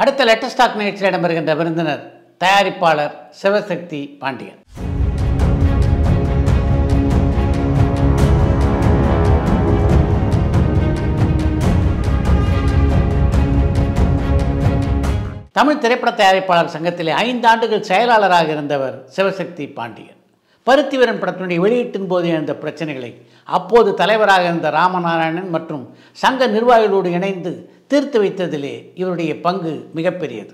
அடுத்த letter stock நிகழ்ச்சியில் இடம்பெறுகின்ற விருந்தினர் தயாரிப்பாளர் சிவசக்தி பாண்டியன் தமிழ் திரைப்பட தயாரிப்பாளர் சங்கத்திலே ஐந்து ஆண்டுகள் செயலாளராக இருந்தவர் சிவசக்தி பாண்டியன் பருத்திவரன் படத்தினுடைய வெளியீட்டின் போது எழுந்த பிரச்சனைகளை அப்போது தலைவராக இருந்த ராமநாராயணன் மற்றும் சங்க நிர்வாகிகளோடு இணைந்து தீர்த்து வைத்ததிலே இவருடைய பங்கு மிகப்பெரியது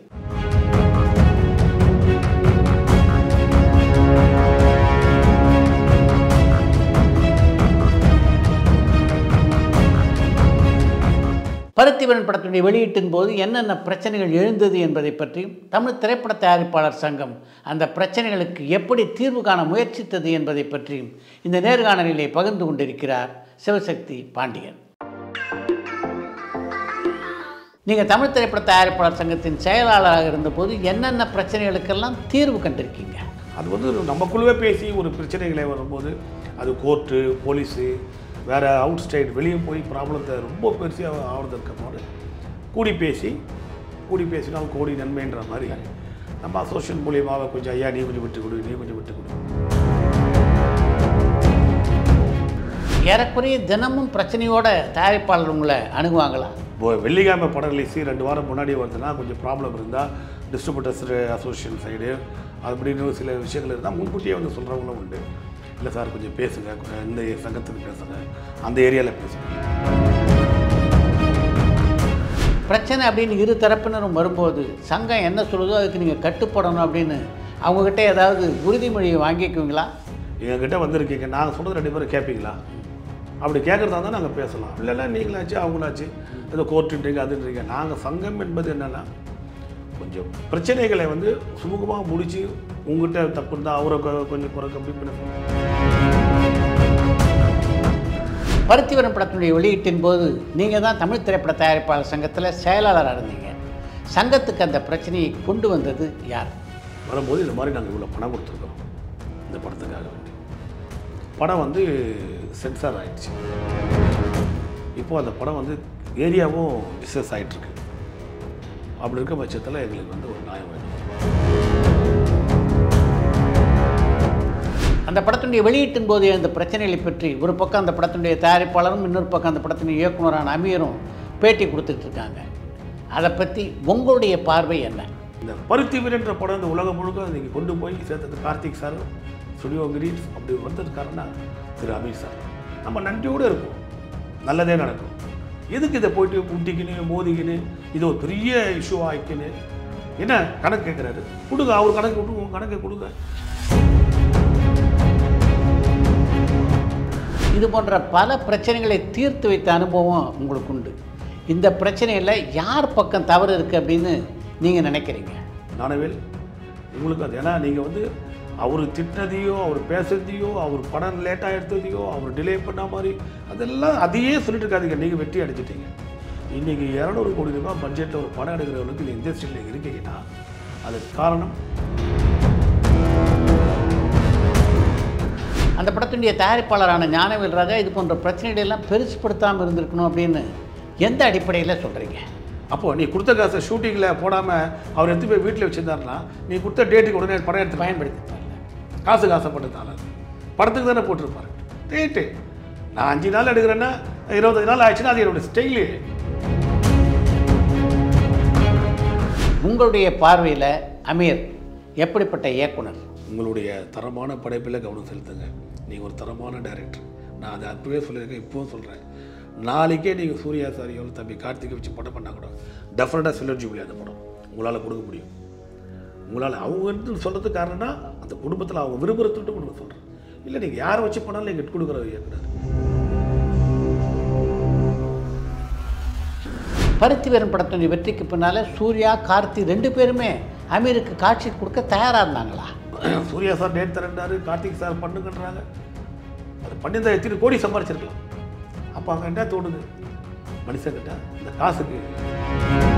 பருத்திவரன் படத்தினுடைய வெளியீட்டின் போது என்னென்ன பிரச்சனைகள் எழுந்தது என்பதை பற்றியும் தமிழ் திரைப்பட தயாரிப்பாளர் சங்கம் அந்த பிரச்சனைகளுக்கு எப்படி தீர்வு காண முயற்சித்தது என்பதை பற்றியும் இந்த நேர்காணலிலே பகிர்ந்து கொண்டிருக்கிறார் சிவசக்தி பாண்டியன் நீங்கள் தமிழ் திரைப்பட தயாரிப்பாளர் சங்கத்தின் செயலாளராக இருந்தபோது என்னென்ன பிரச்சனைகளுக்கெல்லாம் தீர்வு கண்டிருக்கீங்க அது வந்து நமக்குள்ளவே பேசி ஒரு பிரச்சனைகளை வரும்போது அது கோர்ட்டு போலீஸு வேறு அவுட் ஸ்டேட் வெளியே போய் ப்ராப்ளத்தை ரொம்ப பெருசாக ஆகிறதுக்கு போது கூடி பேசி கூடி பேசினால் கோடி நன்மைன்ற மாதிரி நம்ம அசோசியேஷன் மூலியமாக கொஞ்சம் ஐயா நீ கொஞ்சம் விட்டு கொடு நீ கொஞ்சம் விட்டு கொடு ஏறக்குறைய தினமும் பிரச்சனையோட தயாரிப்பாளர் உங்களை அணுகுவாங்களா இப்போ வெள்ளிக்கிழமை படம் ரிலீஸு ரெண்டு வாரம் முன்னாடி வருதுன்னா கொஞ்சம் ப்ராப்ளம் இருந்தால் டிஸ்ட்ரிபியூட்டர்ஸ் அசோசியேஷன் சைடு அப்படின்னு சில விஷயங்கள் இருந்தால் முன்கூட்டியே வந்து சொல்கிறவங்களும் உண்டு இல்லை சார் கொஞ்சம் பேசுங்க இந்த சங்கத்துக்கு பேசுங்க அந்த ஏரியாவில் பேசுங்க பிரச்சனை அப்படின்னு இரு தரப்பினரும் வரும்போது சங்கம் என்ன சொல்லுதோ அதுக்கு நீங்கள் கட்டுப்படணும் அப்படின்னு அவங்கக்கிட்ட ஏதாவது உறுதிமொழியை வாங்கிக்குவீங்களா எங்ககிட்ட வந்திருக்கீங்க நாங்கள் சொல்கிறது ரெண்டு பேரும் கேட்பீங்களா அப்படி கேட்குறதா இருந்தால் நாங்கள் பேசலாம் இல்லைன்னா நீங்களாச்சு அவங்களாச்சு ஏதோ கோர்ட்டுன்றீங்க அதுன்றீங்க நாங்கள் சங்கம் என்பது என்னென்னா கொஞ்சம் பிரச்சனைகளை வந்து சுமூகமாக முடித்து உங்ககிட்ட தப்பு இருந்தால் அவரை கொ- கொஞ்சம் குறை கம்மி பண்ண பருத்திவரம் படத்தினுடைய வெளியீட்டின் போது நீங்கள் தான் தமிழ் திரைப்பட தயாரிப்பாளர் சங்கத்தில் செயலாளராக இருந்தீங்க சங்கத்துக்கு அந்த பிரச்சனையை கொண்டு வந்தது யார் வரும்போது இந்த மாதிரி நாங்கள் இவ்வளோ பணம் கொடுத்துருக்கோம் இந்த படத்துக்காக வேண்டி படம் வந்து சென்சார் ஆயிடுச்சு இப்போது அந்த படம் வந்து ஏரியாவும் டிஸ்கஸ் ஆகிட்டுருக்கு அப்படி இருக்க பட்சத்தில் எங்களுக்கு வந்து ஒரு நியாயம் வேணும் அந்த படத்தினுடைய வெளியீட்டின் போது எழுந்த பிரச்சனைகளை பற்றி ஒரு பக்கம் அந்த படத்தினுடைய தயாரிப்பாளரும் இன்னொரு பக்கம் அந்த படத்தினுடைய இயக்குனரான அமீரும் பேட்டி கொடுத்துட்டு இருக்காங்க அதை பற்றி உங்களுடைய பார்வை என்ன இந்த பருத்தி வீரன்ற படம் இந்த உலகம் முழுக்க நீங்கள் கொண்டு போய் சேர்த்தது கார்த்திக் சார் ஸ்டுடியோ கிரீட் அப்படி வந்ததுக்காரனா திரு அமீர் சார் நம்ம நன்றியோடு இருப்போம் நல்லதே நடக்கும் எதுக்கு இதை போயிட்டு முட்டிக்கின்னு மோதிக்கின்னு இது ஒரு பெரிய இஷ்யூ ஆகிக்கின்னு என்ன கணக்கு கேட்குறாரு கொடுங்க அவர் கணக்கு விட்டு உங்கள் கணக்கை கொடுங்க இது போன்ற பல பிரச்சனைகளை தீர்த்து வைத்த அனுபவம் உங்களுக்கு உண்டு இந்த பிரச்சனையில் யார் பக்கம் தவறு இருக்குது அப்படின்னு நீங்கள் நினைக்கிறீங்க நானவேல் உங்களுக்கு அது ஏன்னா நீங்கள் வந்து அவர் திட்டினதையோ அவர் பேசுறதையோ அவர் படம் லேட்டாக எடுத்ததையோ அவர் டிலே பண்ண மாதிரி அதெல்லாம் அதையே சொல்லிட்டு இருக்காதீங்க நீங்கள் வெற்றி அடைஞ்சிட்டீங்க இன்றைக்கி இரநூறு கோடி ரூபாய் பட்ஜெட்டில் ஒரு படம் எடுக்கிறவங்களுக்கு இந்த இண்டஸ்ட்ரியில் இருக்கீங்கன்னா அதுக்கு காரணம் அந்த படத்தினுடைய தயாரிப்பாளரான ஞானவேல் ராஜா இது போன்ற பிரச்சனைகளை எல்லாம் பெருசுப்படுத்தாமல் இருந்திருக்கணும் அப்படின்னு எந்த அடிப்படையில் சொல்கிறீங்க அப்போது நீ கொடுத்த காசை ஷூட்டிங்கில் போடாமல் அவர் எடுத்து போய் வீட்டில் வச்சுருந்தாருன்னா நீ கொடுத்த டேட்டுக்கு உடனே படம் எடுத்து பயன்படுத்திட்டாங்க காசு காசப்பட்டதால படத்துக்கு தானே போட்டிருப்பாரு ரேட்டு நான் அஞ்சு நாள் எடுக்கிறேன்னா இருபத்தஞ்சு நாள் ஆயிடுச்சுன்னா அது என்னோட ஸ்டைலு உங்களுடைய பார்வையில் அமீர் எப்படிப்பட்ட இயக்குனர் உங்களுடைய தரமான படைப்பில் கவனம் செலுத்துங்க நீங்கள் ஒரு தரமான டைரக்டர் நான் அதை அப்பவே சொல்லியிருக்கேன் இப்போவும் சொல்கிறேன் நாளைக்கே நீங்கள் சூர்யா சாரியோ தம்பி கார்த்திகை வச்சு படம் பண்ணால் கூட டெஃபினட்டாக சிலர் ஜூபிலி அந்த படம் உங்களால் கொடுக்க முடியும் உங்களால் அவங்க வந்து சொல்கிறதுக்கு காரணம்னா அந்த குடும்பத்தில் அவங்க விரும்புகிறத விட்டு கொடுக்க சொல்கிறேன் இல்லை நீங்கள் யாரை வச்சு பண்ணாலும் நீங்கள் கொடுக்குற இயக்குனர் பருத்திவீரன் படத்தினுடைய வெற்றிக்கு பின்னால் சூர்யா கார்த்தி ரெண்டு பேருமே அமீருக்கு காட்சி கொடுக்க தயாராக இருந்தாங்களா சூர்யா சார் டேட் தரேன்றாரு கார்த்திக் சார் பண்ணுங்கன்றாங்க அது பண்ணியிருந்தா எத்தனை கோடி சம்பாரிச்சிருக்கலாம் அப்போ அங்கே என்ன தோணுது மனுஷங்கிட்ட இந்த காசுக்கு